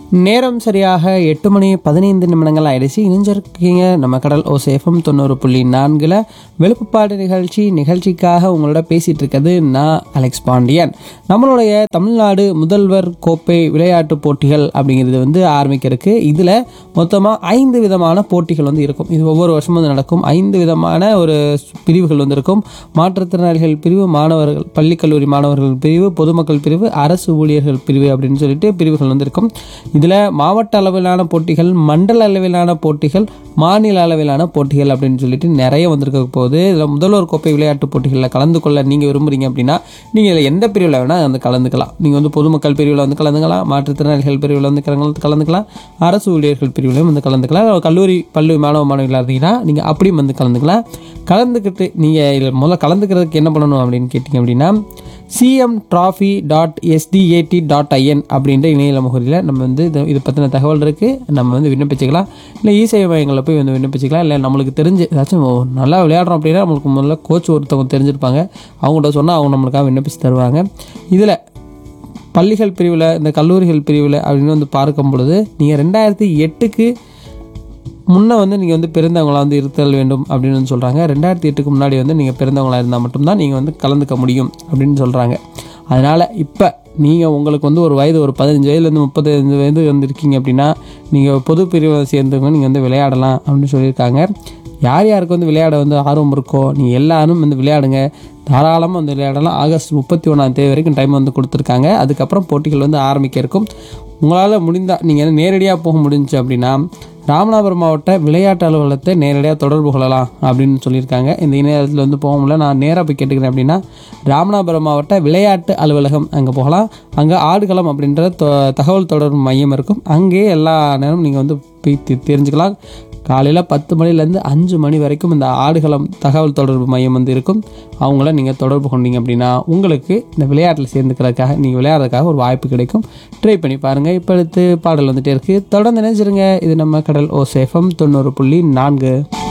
நேரம் சரியாக எட்டு மணி பதினைந்து நிமிடங்கள் ஆயிடுச்சு இணைஞ்சிருக்கீங்க நம்ம கடல் ஓ சேஃபம் தொண்ணூறு புள்ளி நான்கில் வெளுப்புப்பாடு நிகழ்ச்சி நிகழ்ச்சிக்காக உங்களோட பேசிகிட்டு இருக்கிறது நான் அலெக்ஸ் பாண்டியன் நம்மளுடைய தமிழ்நாடு முதல்வர் கோப்பை விளையாட்டு போட்டிகள் அப்படிங்கிறது வந்து ஆரம்பிக்கிறதுக்கு இதில் மொத்தமாக ஐந்து விதமான போட்டிகள் வந்து இருக்கும் இது ஒவ்வொரு வருஷமும் வந்து நடக்கும் ஐந்து விதமான ஒரு பிரிவுகள் வந்து இருக்கும் மாற்றுத்திறனாளிகள் பிரிவு மாணவர்கள் பள்ளி கல்லூரி மாணவர்கள் பிரிவு பொதுமக்கள் பிரிவு அரசு ஊழியர்கள் பிரிவு அப்படின்னு சொல்லிட்டு பிரிவுகள் வந்து இருக்கும் இதில் மாவட்ட அளவிலான போட்டிகள் மண்டல அளவிலான போட்டிகள் மாநில அளவிலான போட்டிகள் அப்படின்னு சொல்லிட்டு நிறைய வந்திருக்க போகுது இதில் முதல்வர் கோப்பை விளையாட்டு போட்டிகளில் கலந்து கொள்ள நீங்கள் விரும்புறீங்க அப்படின்னா நீங்கள் இதில் எந்த பிரிவில் வேணால் வந்து கலந்துக்கலாம் நீங்கள் வந்து பொதுமக்கள் பிரிவில் வந்து கலந்துக்கலாம் மாற்றுத்திறனாளிகள் பிரிவில் வந்து கலந்து கலந்துக்கலாம் அரசு ஊழியர்கள் பிரிவிலையும் வந்து கலந்துக்கலாம் கல்லூரி பள்ளி மாணவ மாணவிகளாக இருந்தீங்கன்னா நீங்கள் அப்படியும் வந்து கலந்துக்கலாம் கலந்துக்கிட்டு நீங்கள் இதில் முதல்ல கலந்துக்கிறதுக்கு என்ன பண்ணணும் அப்படின்னு கேட்டிங்க அப்படின்னா CM trophy dot SDAT dot IN அப்படின்ற இணையதள முகவரியில் நம்ம வந்து இது இது பற்றின தகவல் இருக்குது நம்ம வந்து விண்ணப்பிச்சுக்கலாம் இல்லை இ சேவை மையங்களில் போய் வந்து விண்ணப்பிச்சுக்கலாம் இல்லை நம்மளுக்கு தெரிஞ்சு ஏதாச்சும் ஓ, நல்லா விளையாடுறோம் அப்படின்னா நம்மளுக்கு முதல்ல கோச் ஒருத்தவங்க தெரிஞ்சிருப்பாங்க அவங்கள்ட்ட சொன்னால் அவங்க நம்மளுக்காக விண்ணப்பிச்சு தருவாங்க இதில் பள்ளிகள் பிரிவில் இந்த கல்லூரிகள் பிரிவில் அப்படின்னு வந்து பார்க்கும் பொழுது நீங்கள் ரெண்டாயிரத்தி எட்டுக்கு முன்னே வந்து நீங்கள் வந்து பிறந்தவங்களா வந்து இருத்தல் வேண்டும் அப்படின்னு வந்து சொல்கிறாங்க ரெண்டாயிரத்தி எட்டுக்கு முன்னாடி வந்து நீங்கள் பிறந்தவங்களா இருந்தால் மட்டும்தான் நீங்கள் வந்து கலந்துக்க முடியும் அப்படின்னு சொல்கிறாங்க அதனால் இப்போ நீங்கள் உங்களுக்கு வந்து ஒரு வயது ஒரு பதினஞ்சு வயதுலேருந்து முப்பத்தஞ்சு வயது வந்து இருக்கீங்க அப்படின்னா நீங்கள் பொது பிரிவை சேர்ந்தவங்க நீங்கள் வந்து விளையாடலாம் அப்படின்னு சொல்லியிருக்காங்க யார் யாருக்கு வந்து விளையாட வந்து ஆர்வம் இருக்கோ நீங்கள் எல்லாரும் வந்து விளையாடுங்க தாராளமாக வந்து விளையாடலாம் ஆகஸ்ட் முப்பத்தி ஒன்றாம் தேதி வரைக்கும் டைம் வந்து கொடுத்துருக்காங்க அதுக்கப்புறம் போட்டிகள் வந்து ஆரம்பிக்க இருக்கும் உங்களால் முடிந்தால் நீங்கள் நேரடியாக போக முடிஞ்சுச்சு அப்படின்னா ராமநாதபுரம் மாவட்ட விளையாட்டு அலுவலகத்தை நேரடியாக தொடர்பு கொள்ளலாம் அப்படின்னு சொல்லியிருக்காங்க இந்த இணையதளத்தில் வந்து போக முடியல நான் நேராக போய் கேட்டுக்கிறேன் அப்படின்னா ராமநாதபுரம் மாவட்ட விளையாட்டு அலுவலகம் அங்கே போகலாம் அங்கே ஆடுகளம் அப்படின்ற தொ- தகவல் தொடர்பு மையம் இருக்கும் அங்கேயே எல்லா நேரமும் நீங்கள் வந்து போய் தெ- தெரிஞ்சுக்கலாம் காலையில் பத்து மணிலேருந்து அஞ்சு மணி வரைக்கும் இந்த ஆடுகளம் தகவல் தொடர்பு மையம் வந்து இருக்கும் அவங்கள நீங்கள் தொடர்பு கொண்டீங்க அப்படின்னா உங்களுக்கு இந்த விளையாட்டில் சேர்ந்துக்கிறதுக்காக நீங்கள் விளையாடுறதுக்காக ஒரு வாய்ப்பு கிடைக்கும் ட்ரை பண்ணி பாருங்கள் இப்போ அடுத்து பாடல் வந்துட்டே இருக்குது தொடர்ந்து நினைச்சிருங்க இது நம்ம கடல் ஓ சேஃபம் தொண்ணூறு புள்ளி நான்கு